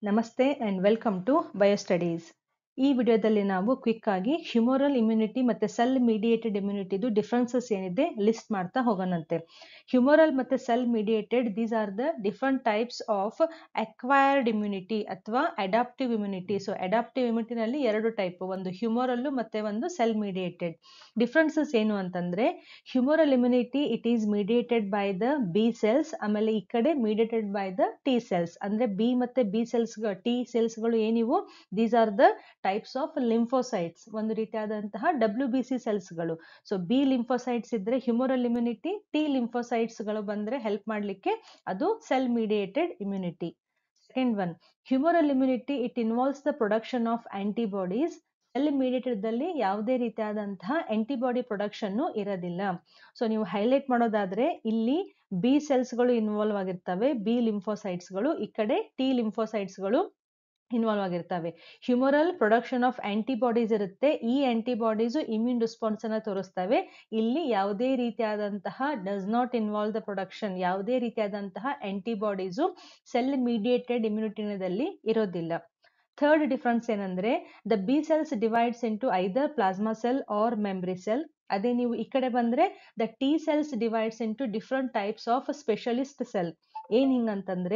ನಮಸ್ತೆ and welcome to ಬಯೋಸ್ಟಡೀಸ್ ಈ ವಿಡಿಯೋದಲ್ಲಿ ನಾವು ಕ್ವಿಕ್ ಆಗಿ ಹ್ಯುಮೋರಲ್ ಇಮ್ಯುನಿಟಿ ಮತ್ತು ಸೆಲ್ ಮೀಡಿಯೇಟೆಡ್ ಇಮ್ಯುನಿಟಿದು ಡಿಫ್ರೆನ್ಸಸ್ ಏನಿದೆ ಲಿಸ್ಟ್ ಮಾಡ್ತಾ ಹೋಗೋಣಂತೆ ಹ್ಯುಮೋರಲ್ ಮತ್ತು cell mediated these are the different types of acquired immunity ಅಥವಾ ಅಡಾಪ್ಟಿವ್ ಇಮ್ಯುನಿಟಿ ಸೊ ಅಡಾಪ್ಟಿವ್ ಇಮ್ಯುನಿಟಿನಲ್ಲಿ ಎರಡು ಟೈಪ್ ಒಂದು ಹ್ಯುಮೋರಲ್ಲು ಮತ್ತು ಒಂದು ಸೆಲ್ ಮೀಡಿಯೇಟೆಡ್ ಡಿಫ್ರೆನ್ಸಸ್ ಏನು ಅಂತಂದರೆ humoral immunity it is mediated by the B cells ಆಮೇಲೆ ಈ ಕಡೆ mediated by the T cells ಅಂದರೆ ಬಿ ಮತ್ತು ಬಿ ಸೆಲ್ಸ್ ಟಿ ಸೆಲ್ಸ್ಗಳು ಏನಿವು these are the types of lymphocytes ಒಂದು ರೀತಿಯಾದಂತಹ ಡಬ್ಲ್ಯೂ ಬಿ ಸಿ ಸೆಲ್ಸ್ಗಳು ಸೊ ಬಿ ಲಿಂಫೋಸೈಟ್ಸ್ ಇದ್ರೆ ಹ್ಯುಮೋರಲ್ ಇಮ್ಯುನಿಟಿ ಟಿ ಲಿಂಫೋಸೈಟ್ಸ್ಗಳು ಬಂದರೆ ಹೆಲ್ಪ್ ಮಾಡಲಿಕ್ಕೆ ಅದು cell mediated immunity second one humoral immunity it involves the production of antibodies cell ಮೀಡಿಯೇಟೆಡ್ದಲ್ಲಿ ಯಾವುದೇ ರೀತಿಯಾದಂತಹ ಆಂಟಿಬಾಡಿ ಪ್ರೊಡಕ್ಷನ್ನು ಇರೋದಿಲ್ಲ ಸೊ ನೀವು ಹೈಲೈಟ್ ಮಾಡೋದಾದ್ರೆ ಇಲ್ಲಿ ಬಿ ಸೆಲ್ಸ್ಗಳು ಇನ್ವಾಲ್ವ್ ಆಗಿರ್ತವೆ ಬಿ ಲಿಂಫೋಸೈಟ್ಸ್ಗಳು ಈ ಕಡೆ ಟಿ ಲಿಂಫೋಸೈಟ್ಸ್ಗಳು ಇನ್ವಾಲ್ವ್ ಆಗಿರ್ತವೆ ಹ್ಯುಮರಲ್ ಪ್ರೊಡಕ್ಷನ್ ಆಫ್ ಆಂಟಿಬಾಡೀಸ್ ಇರುತ್ತೆ ಈ ಆಂಟಿಬಾಡೀಸು ಇಮ್ಯೂನ್ ರೆಸ್ಪಾನ್ಸ್ ಅನ್ನ ತೋರಿಸ್ತವೆ ಇಲ್ಲಿ ಯಾವುದೇ ರೀತಿಯಾದಂತಹ does not involve the production ಯಾವುದೇ ರೀತಿಯಾದಂತಹ ಆಂಟಿಬಾಡೀಸು ಸೆಲ್ ಮೀಡಿಯೇಟೆಡ್ ಇಮ್ಯುನಿಟಿನದಲ್ಲಿ ಇರೋದಿಲ್ಲ ಥರ್ಡ್ ಡಿಫ್ರೆನ್ಸ್ ಏನಂದ್ರೆ the B cells divides into either plasma cell or memory cell ಅದೇ ನೀವು ಈ ಕಡೆ ಬಂದ್ರೆ the T cells divides into different types of specialist cell ಏನ್ ಹಿಂಗಂತಂದ್ರೆ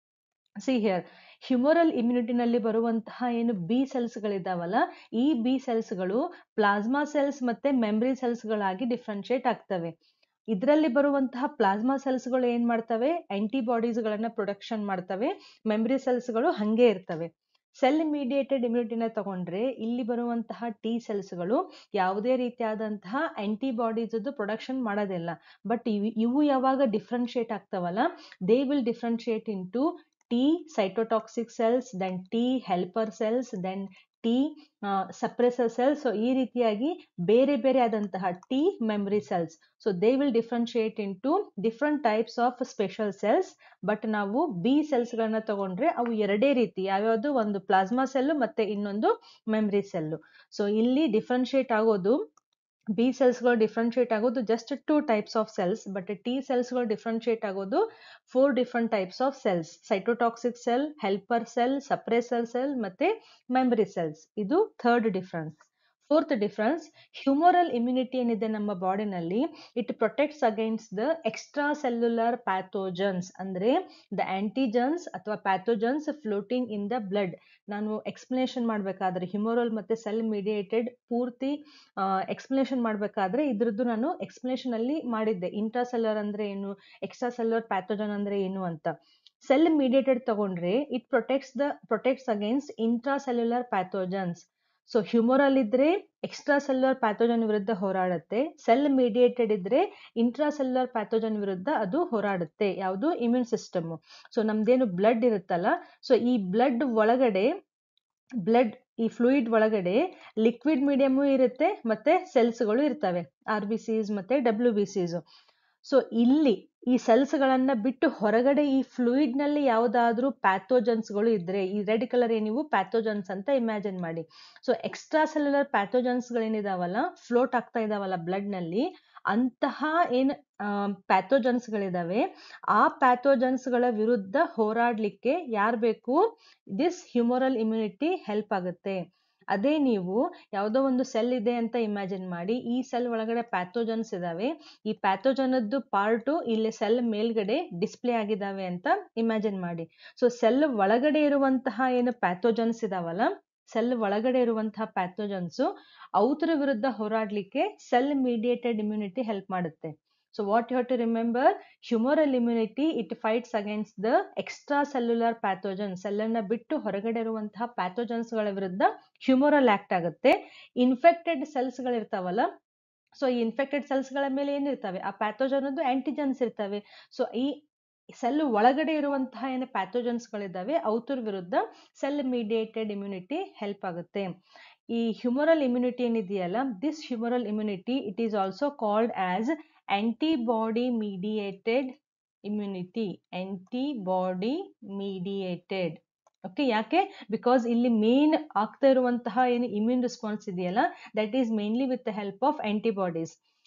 ಸಿ ಹಿಯರ್ ಹ್ಯುಮೋರಲ್ ಇಮ್ಯುನಿಟಿನಲ್ಲಿ ಬರುವಂತಹ ಏನು ಬಿ ಸೆಲ್ಸ್ಗಳಿದಾವಲ್ಲ ಈ ಬಿ ಸೆಲ್ಸ್ಗಳು ಪ್ಲಾಸ್ಮಾ ಸೆಲ್ಸ್ ಮತ್ತೆ ಮೆಮ್ರಿ ಸೆಲ್ಸ್ಗಳಾಗಿ ಡಿಫ್ರೆನ್ಶಿಯೇಟ್ ಆಗ್ತವೆ ಇದರಲ್ಲಿ ಬರುವಂತಹ ಪ್ಲಾಸ್ಮಾ ಸೆಲ್ಸ್ಗಳು ಏನ್ ಮಾಡ್ತವೆ ಆಂಟಿಬಾಡೀಸ್ಗಳನ್ನ ಪ್ರೊಡಕ್ಷನ್ ಮಾಡ್ತವೆ ಮೆಮ್ರಿ ಸೆಲ್ಸ್ಗಳು ಹಂಗೆ ಇರ್ತವೆ ಸೆಲ್ ಮೀಡಿಯೇಟೆಡ್ ಇಮ್ಯುನಿಟಿನ ತಗೊಂಡ್ರೆ ಇಲ್ಲಿ ಬರುವಂತಹ ಟಿ ಸೆಲ್ಸ್ಗಳು ಯಾವುದೇ ರೀತಿಯಾದಂತಹ ಆಂಟಿಬಾಡೀಸ್ ಪ್ರೊಡಕ್ಷನ್ ಮಾಡೋದಿಲ್ಲ ಬಟ್ ಇವು ಯಾವಾಗ ಡಿಫ್ರೆನ್ಶಿಯೇಟ್ ಆಗ್ತಾವಲ್ಲ they will differentiate into T cytotoxic cells then T helper cells then T suppressor cells so ಈ ರೀತಿಯಾಗಿ ಬೇರೆ ಬೇರೆ ಆದಂತಹ T memory cells so they will differentiate into different types of special cells but ನಾವು B ಸೆಲ್ಸ್ಗಳನ್ನ ತಗೊಂಡ್ರೆ ಅವು ಎರಡೇ ರೀತಿ ಯಾವ್ಯಾವುದು ಒಂದು ಪ್ಲಾಸ್ಮಾ ಸೆಲ್ಲು ಮತ್ತೆ ಇನ್ನೊಂದು ಮೆಮ್ರಿ ಸೆಲ್ಲು ಸೊ ಇಲ್ಲಿ ಡಿಫ್ರೆನ್ಶಿಯೇಟ್ ಆಗೋದು ಬಿ ಸೆಲ್ಸ್ಗಳು ಡಿಫ್ರೆನ್ಶಿಯೇಟ್ ಆಗೋದು just two types of cells but T ಸೆಲ್ಸ್ಗಳು ಡಿಫ್ರೆನ್ಶಿಯೇಟ್ ಆಗೋದು four different types of cells cytotoxic cell helper cell suppressor cell ಮತ್ತೆ ಮೆಮರಿ ಸೆಲ್ಸ್ ಇದು third difference fourth difference humoral immunity ಏನಿದೆ ನಮ್ಮ ಬಾಡಿನಲ್ಲಿ it protects against the extra cellular pathogens ಅಂದ್ರೆ the antigens ಅಥವಾ pathogens floating in the blood ನಾನು explanation ಮಾಡಬೇಕಾದ್ರೆ humoral ಮತ್ತೆ ಸೆಲ್ ಮೀಡಿಯೇಟೆಡ್ ಪೂರ್ತಿ ಎಕ್ಸ್ಪ್ಲನೇಷನ್ ಮಾಡಬೇಕಾದ್ರೆ ಇದ್ರದ್ದು ನಾನು ಎಕ್ಸ್ಪ್ಲನೇಷನ್ ಅಲ್ಲಿ ಮಾಡಿದ್ದೆ ಇಂಟ್ರಾ ಸೆಲ್ಲರ್ ಅಂದ್ರೆ ಏನು ಎಕ್ಸ್ಟ್ರಾ ಸೆಲ್ಯುಲರ್ ಪ್ಯಾಥೋಜನ್ ಅಂದ್ರೆ ಏನು ಅಂತ ಸೆಲ್ ಮೀಡಿಯೇಟೆಡ್ ತಗೊಂಡ್ರೆ it protects the protects against intracellular pathogens so humoral ಇದ್ರೆ ಎಕ್ಸ್ಟ್ರಾ ಸೆಲ್ಯುಲರ್ ಪ್ಯಾಥೋಜನ್ ವಿರುದ್ಧ ಹೋರಾಡುತ್ತೆ ಸೆಲ್ ಮೀಡಿಯೇಟೆಡ್ ಇದ್ರೆ ಇಂಟ್ರಾ ಸೆಲ್ಯುಲರ್ ಪ್ಯಾಥೋಜನ್ ವಿರುದ್ಧ ಅದು ಹೋರಾಡುತ್ತೆ ಯಾವುದು ಇಮ್ಯೂನ್ ಸಿಸ್ಟಮ್ ಸೊ ನಮ್ದೇನು ಬ್ಲಡ್ ಇರುತ್ತಲ್ಲ ಸೊ ಈ ಬ್ಲಡ್ ಒಳಗಡೆ ಬ್ಲಡ್ ಈ ಫ್ಲೂಯಿಡ್ ಒಳಗಡೆ ಲಿಕ್ವಿಡ್ ಮೀಡಿಯಮು ಇರುತ್ತೆ ಮತ್ತೆ ಸೆಲ್ಸ್ಗಳು ಇರ್ತವೆ ಆರ್ ಬಿ ಸಿಸ್ ಮತ್ತೆ ಡಬ್ಲ್ಯೂ ಬಿ ಸಿಸ್ ಸೊ ಇಲ್ಲಿ ಈ ಸೆಲ್ಸ್ಗಳನ್ನ ಬಿಟ್ಟು ಹೊರಗಡೆ ಈ ಫ್ಲೂಯಿಡ್ ನಲ್ಲಿ ಯಾವುದಾದ್ರೂ ಪ್ಯಾಥೋಜನ್ಸ್ಗಳು ಇದ್ರೆ ಈ ರೆಡ್ ಕಲರ್ ಏನಿವು ಪ್ಯಾಥೋಜನ್ಸ್ ಅಂತ ಇಮ್ಯಾಜಿನ್ ಮಾಡಿ ಸೊ ಎಕ್ಸ್ಟ್ರಾ ಸೆಲ್ಯುಲರ್ ಪ್ಯಾಥೋಜನ್ಸ್ಗಳೇನಿದಾವಲ್ಲ ಫ್ಲೋಟ್ ಆಗ್ತಾ ಇದಾವಲ್ಲ ಬ್ಲಡ್ ನಲ್ಲಿ ಅಂತಹ ಏನ್ ಪ್ಯಾಥೋಜನ್ಸ್ಗಳಿದಾವೆ ಆ ಪ್ಯಾಥೋಜನ್ಸ್ಗಳ ವಿರುದ್ಧ ಹೋರಾಡ್ಲಿಕ್ಕೆ ಯಾರು ಬೇಕು ದಿಸ್ ಹ್ಯುಮೋರಲ್ ಇಮ್ಯುನಿಟಿ ಹೆಲ್ಪ್ ಆಗುತ್ತೆ ಅದೇ ನೀವು ಯಾವುದೋ ಒಂದು ಸೆಲ್ ಇದೆ ಅಂತ ಇಮ್ಯಾಜಿನ್ ಮಾಡಿ ಈ ಸೆಲ್ ಒಳಗಡೆ ಪ್ಯಾಥೋಜನ್ಸ್ ಇದಾವೆ ಈ ಪ್ಯಾಥೋಜನದ್ದು ಪಾರ್ಟು ಇಲ್ಲಿ ಸೆಲ್ ಮೇಲ್ಗಡೆ ಡಿಸ್ಪ್ಲೇ ಆಗಿದ್ದಾವೆ ಅಂತ ಇಮ್ಯಾಜಿನ್ ಮಾಡಿ ಸೊ ಸೆಲ್ ಒಳಗಡೆ ಇರುವಂತಹ ಏನು ಪ್ಯಾಥೋಜನ್ಸ್ ಇದಾವಲ್ಲ ಸೆಲ್ ಒಳಗಡೆ ಇರುವಂತಹ ಪ್ಯಾಥೋಜನ್ಸು ಅವತರ ವಿರುದ್ಧ ಹೋರಾಡ್ಲಿಕ್ಕೆ ಸೆಲ್ ಮೀಡಿಯೇಟೆಡ್ ಇಮ್ಯುನಿಟಿ ಹೆಲ್ಪ್ ಮಾಡುತ್ತೆ so what you have to remember humoral immunity it fights against the extra cellular pathogen ಸೆಲ್ಲನ್ನ ಬಿಟ್ಟು ಹೊರಗಡೆ ಇರುವಂತಹ ಪ್ಯಾಥೋಜನ್ಸ್ಗಳ ವಿರುದ್ಧ ಹ್ಯುಮೋರಲ್ ಆಕ್ಟ್ ಆಗುತ್ತೆ ಇನ್ಫೆಕ್ಟೆಡ್ ಸೆಲ್ಸ್ಗಳಿರ್ತಾವಲ್ಲ ಸೊ ಈ ಇನ್ಫೆಕ್ಟೆಡ್ ಸೆಲ್ಸ್ಗಳ ಮೇಲೆ ಏನಿರ್ತವೆ ಆ ಪ್ಯಾಥೋಜನ್ ಆಂಟಿಜನ್ಸ್ ಇರ್ತವೆ ಸೊ ಈ ಸೆಲ್ ಒಳಗಡೆ ಇರುವಂತಹ ಏನು ಪ್ಯಾಥೋಜನ್ಸ್ಗಳಿದ್ದಾವೆ ಅವತರ ವಿರುದ್ಧ ಸೆಲ್ ಮೀಡಿಯೇಟೆಡ್ ಇಮ್ಯುನಿಟಿ ಹೆಲ್ಪ್ ಆಗುತ್ತೆ ಈ ಹ್ಯುಮೋರಲ್ ಇಮ್ಯುನಿಟಿ ಏನಿದೆಯಲ್ಲ this humoral immunity it is also called as antibody mediated immunity antibody mediated okay ಯಾಕೆ ಬಿಕಾಸ್ ಇಲ್ಲಿ ಮೇನ್ ಆಗ್ತಾ ಇರುವಂತಹ ಏನು ಇಮ್ಯೂನ್ ರೆಸ್ಪಾನ್ಸ್ ಇದೆಯಲ್ಲ that is mainly with the help of antibodies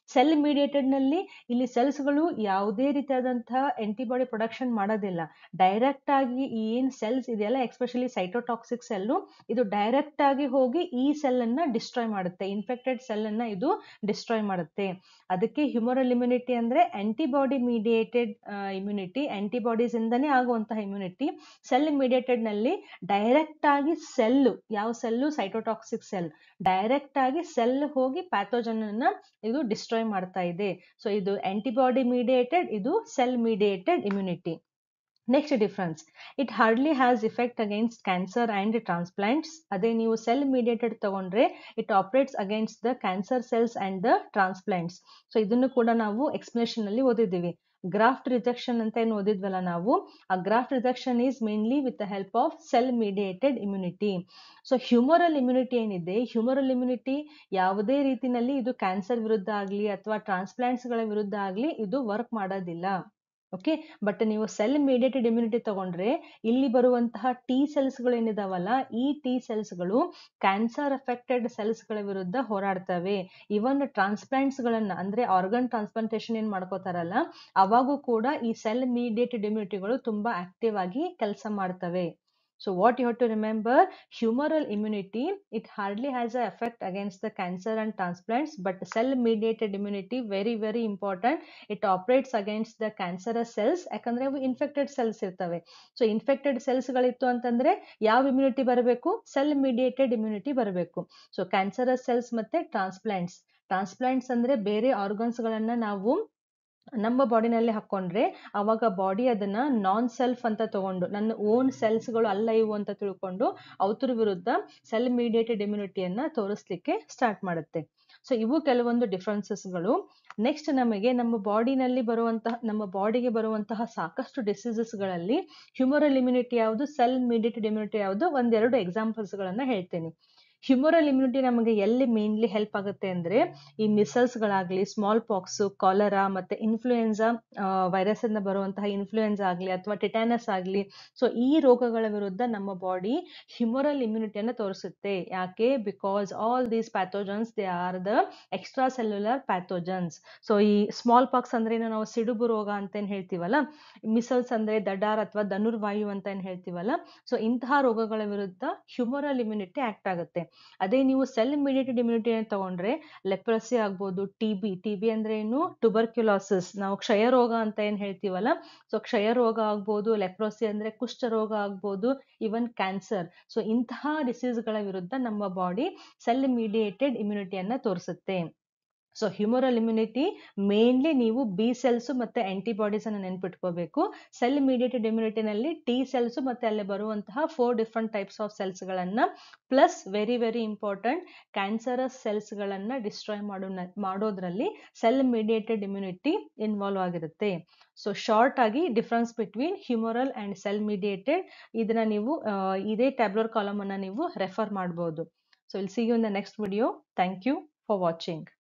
cell mediated ನಲ್ಲಿ ಇಲ್ಲಿ ಸೆಲ್ಸ್ಗಳು ಯಾವುದೇ ರೀತಿಯಾದಂತಹ ಆಂಟಿಬಾಡಿ ಪ್ರೊಡಕ್ಷನ್ ಮಾಡೋದಿಲ್ಲ ಡೈರೆಕ್ಟ್ ಆಗಿ ಏನ್ ಸೆಲ್ಸ್ ಇದೆಯಲ್ಲ ಎಸ್ಪೆಷಲಿ ಸೈಟೋಟಾಕ್ಸಿಕ್ ಸೆಲ್ಲು ಇದು ಡೈರೆಕ್ಟ್ ಆಗಿ ಹೋಗಿ ಈ ಸೆಲ್ ಅನ್ನ ಡಿಸ್ಟ್ರಾಯ್ ಮಾಡುತ್ತೆ ಇನ್ಫೆಕ್ಟೆಡ್ ಸೆಲ್ ಅನ್ನ ಇದು ಡಿಸ್ಟ್ರಾಯ್ ಮಾಡುತ್ತೆ ಅದಕ್ಕೆ ಹ್ಯೂಮರಲ್ ಇಮ್ಯುನಿಟಿ ಅಂದ್ರೆ ಆಂಟಿಬಾಡಿ ಮೀಡಿಯೇಟೆಡ್ ಇಮ್ಯುನಿಟಿ ಆಂಟಿಬಾಡೀಸ್ ಇಂದನೇ ಆಗುವಂತಹ ಇಮ್ಯುನಿಟಿ ಸೆಲ್ ಮೀಡಿಯೇಟೆಡ್ ನಲ್ಲಿ ಡೈರೆಕ್ಟ್ ಆಗಿ ಸೆಲ್ ಯಾವ ಸೆಲ್ಲು ಸೈಟೋಟಾಕ್ಸಿಕ್ ಸೆಲ್ ಡೈರೆಕ್ಟ್ ಆಗಿ ಸೆಲ್ ಹೋಗಿ ಪ್ಯಾಥೋಜನ್ ಅನ್ನ ಇದು ಡಿಸ್ಟ್ರಾಯ್ ಮಾಡ್ತಾ ಇದೆ ಸೊ ಇದು ಆಂಟಿಬಾಡಿ ಮೀಡಿಯೇಟೆಡ್ ಇದು cell mediated immunity next difference it hardly has effect against cancer and transplants ಅದೇ ನೀವು ಸೆಲ್ ಮೀಡಿಯೇಟೆಡ್ ತಗೊಂಡ್ರೆ it operates against the cancer cells and the transplants so ಇದನ್ನು ಕೂಡ ನಾವು ಎಕ್ಸ್ಪ್ಲನೇಷನ್ ಅಲ್ಲಿ ಓದಿದ್ದೀವಿ ಗ್ರಾಫ್ಟ್ ರಿಜೆಕ್ಷನ್ ಅಂತ ಏನು ಓದಿದ್ವಲ್ಲ ನಾವು ಆ graft rejection is mainly with the help of cell mediated immunity so humoral immunity ಏನಿದೆ ಹ್ಯೂಮರಲ್ ಇಮ್ಯುನಿಟಿ ಯಾವುದೇ ರೀತಿನಲ್ಲಿ ಇದು ಕ್ಯಾನ್ಸರ್ ವಿರುದ್ಧ ಆಗಲಿ ಅಥವಾ ಟ್ರಾನ್ಸ್ಪ್ಲಾಂಟ್ಸ್ಗಳ ವಿರುದ್ಧ ಆಗಲಿ ಇದು ವರ್ಕ್ ಮಾಡೋದಿಲ್ಲ ಓಕೆ ಬಟ್ ನೀವು ಸೆಲ್ ಮೀಡಿಯೇಟೆಡ್ ಇಮ್ಯುನಿಟಿ ತಗೊಂಡ್ರೆ ಇಲ್ಲಿ ಬರುವಂತಹ ಟಿ ಸೆಲ್ಸ್ಗಳು ಏನಿದಾವಲ್ಲ ಈ ಟಿ ಸೆಲ್ಸ್ಗಳು ಕ್ಯಾನ್ಸರ್ ಅಫೆಕ್ಟೆಡ್ ಸೆಲ್ಸ್ಗಳ ವಿರುದ್ಧ ಹೋರಾಡ್ತವೆ ಇವನ್ ಟ್ರಾನ್ಸ್ಪ್ಲಾಂಟ್ಸ್ಗಳನ್ನ ಅಂದ್ರೆ ಆರ್ಗನ್ ಟ್ರಾನ್ಸ್ಪ್ಲಾಂಟೇಶನ್ ಏನ್ ಮಾಡ್ಕೋತಾರಲ್ಲ ಅವಾಗೂ ಕೂಡ ಈ ಸೆಲ್ ಮೀಡಿಯೇಟೆಡ್ ಇಮ್ಯುನಿಟಿಗಳು ತುಂಬಾ ಆಕ್ಟಿವ್ ಆಗಿ ಕೆಲಸ ಮಾಡ್ತವೆ So what you have to remember, humoral immunity, it hardly has an effect against the cancer and transplants, but cell-mediated immunity, very, very important. It operates against the cancerous cells, ಯಾಕಂದ್ರೆ ಅವು infected cells ಇರ್ತವೆ so infected ಸೆಲ್ಸ್ಗಳಿತ್ತು ಅಂತಂದ್ರೆ ಯಾವ immunity ಬರಬೇಕು cell mediated immunity ಬರಬೇಕು so cancerous cells ಮತ್ತೆ transplants transplants ಅಂದ್ರೆ ಬೇರೆ ಆರ್ಗನ್ಸ್ಗಳನ್ನ ನಾವು ನಮ್ಮ ಬಾಡಿನಲ್ಲಿ ಹಾಕೊಂಡ್ರೆ ಅವಾಗ ಬಾಡಿ ಅದನ್ನ ನಾನ್ ಸೆಲ್ಫ್ ಅಂತ ತಗೊಂಡು ನನ್ನ ಓನ್ ಸೆಲ್ಸ್ಗಳು ಅಲ್ಲ ಇವು ಅಂತ ತಿಳ್ಕೊಂಡು ಅವ್ರ ವಿರುದ್ಧ ಸೆಲ್ ಮೀಡಿಯೇಟೆಡ್ ಇಮ್ಯುನಿಟಿಯನ್ನ ತೋರಿಸ್ಲಿಕ್ಕೆ ಸ್ಟಾರ್ಟ್ ಮಾಡುತ್ತೆ ಸೊ ಇವು ಕೆಲವೊಂದು ಡಿಫ್ರೆನ್ಸಸ್ಗಳು ನೆಕ್ಸ್ಟ್ ನಮಗೆ ನಮ್ಮ ಬಾಡಿನಲ್ಲಿ ಬರುವಂತಹ ನಮ್ಮ ಬಾಡಿಗೆ ಬರುವಂತಹ ಸಾಕಷ್ಟು ಡಿಸೀಸಸ್ಗಳಲ್ಲಿ ಹ್ಯೂಮರಲ್ ಇಮ್ಯುನಿಟಿ ಯಾವುದು ಸೆಲ್ ಮೀಡಿಯೇಟೆಡ್ ಇಮ್ಯುನಿಟಿ ಯಾವುದು ಒಂದೆರಡು ಎಕ್ಸಾಂಪಲ್ಸ್ಗಳನ್ನ ಹೇಳ್ತೀನಿ ಹ್ಯೂಮರಲ್ ಇಮ್ಯುನಿಟಿ ನಮಗೆ ಎಲ್ಲಿ ಮೇನ್ಲಿ ಹೆಲ್ಪ್ ಆಗುತ್ತೆ ಅಂದ್ರೆ ಈ ಮಿಸಲ್ಸ್ಗಳಾಗ್ಲಿ ಸ್ಮಾಲ್ ಪಾಕ್ಸ್ ಕಾಲರಾ ಮತ್ತೆ ಇನ್ಫ್ಲೂಯೆನ್ಸಾ ವೈರಸ್ ಇಂದ ಬರುವಂತಹ ಇನ್ಫ್ಲೂಯೆನ್ಸಾ ಆಗಲಿ ಅಥವಾ ಟಿಟಾನಸ್ ಆಗಲಿ ಸೊ ಈ ರೋಗಗಳ ವಿರುದ್ಧ ನಮ್ಮ ಬಾಡಿ ಹ್ಯೂಮರಲ್ ಇಮ್ಯುನಿಟಿಯನ್ನು ತೋರಿಸುತ್ತೆ ಯಾಕೆ because all these pathogens they are the extra cellular pathogens so ಈ ಸ್ಮಾಲ್ ಪಾಕ್ಸ್ ಅಂದ್ರೆ ನಾವು ಸಿಡುಬು ರೋಗ ಅಂತ ಏನ್ ಹೇಳ್ತೀವಲ್ಲ ಮಿಸಲ್ಸ್ ಅಂದ್ರೆ ದಡಾರ್ ಅಥವಾ ಧನುರ್ವಾಯು ಅಂತ ಏನ್ ಹೇಳ್ತೀವಲ್ಲ ಸೊ ಇಂತಹ ರೋಗಗಳ ವಿರುದ್ಧ ಹ್ಯೂಮರಲ್ ಇಮ್ಯುನಿಟಿ ಆಕ್ಟ್ ಆಗುತ್ತೆ ಅದೇ ನೀವು ಸೆಲ್ ಮೀಡಿಯೇಟೆಡ್ ಇಮ್ಯುನಿಟಿ ತಗೊಂಡ್ರೆ ಲೆಪ್ರಸಿ ಆಗ್ಬೋದು ಟಿ ಬಿ ಟಿ ಬಿ ಅಂದ್ರೆ ಏನು ಟುಬರ್ಕ್ಯುಲಾಸಿಸ್ ನಾವು ಕ್ಷಯ ರೋಗ ಅಂತ ಏನ್ ಹೇಳ್ತೀವಲ್ಲ ಸೊ ಕ್ಷಯ ರೋಗ ಆಗ್ಬೋದು ಲೆಪ್ರೋಸಿ ಅಂದ್ರೆ ಕುಷ್ಠ ರೋಗ ಆಗ್ಬೋದು ಇವನ್ ಕ್ಯಾನ್ಸರ್ ಸೊ ಇಂತಹ ಡಿಸೀಸ್ಗಳ ವಿರುದ್ಧ ನಮ್ಮ ಬಾಡಿ ಸೆಲ್ ಮೀಡಿಯೇಟೆಡ್ ಇಮ್ಯುನಿಟಿಯನ್ನ ತೋರಿಸುತ್ತೆ ಸೊ ಹ್ಯೂಮರಲ್ ಇಮ್ಯುನಿಟಿ ಮೇನ್ಲಿ ನೀವು ಬಿ ಸೆಲ್ಸ್ ಮತ್ತೆ ಆಂಟಿಬಾಡೀಸ್ ಅನ್ನು ನೆನ್ಪಿಟ್ಕೋಬೇಕು ಸೆಲ್ ಮೀಡಿಯೇಟೆಡ್ ಇಮ್ಯುನಿಟಿನಲ್ಲಿ ಟಿ ಸೆಲ್ಸ್ ಮತ್ತೆ ಅಲ್ಲಿ ಬರುವಂತಹ four different types of cells ಗಳನ್ನ plus very very important cancerous cells ಗಳನ್ನ ಡಿಸ್ಟ್ರಾಯ್ ಮಾಡೋ ಮಾಡೋದ್ರಲ್ಲಿ ಸೆಲ್ ಮೀಡಿಯೇಟೆಡ್ ಇಮ್ಯುನಿಟಿ ಇನ್ವಾಲ್ವ್ ಆಗಿರುತ್ತೆ ಸೊ ಶಾರ್ಟ್ ಆಗಿ difference between humoral and cell mediated ಇದನ್ನ ನೀವು ಇದೇ ಟ್ಯಾಬ್ಲರ್ ಕಾಲಮ್ ಅನ್ನ ನೀವು ರೆಫರ್ ಮಾಡಬಹುದು so I'll see you in the next video thank you for watching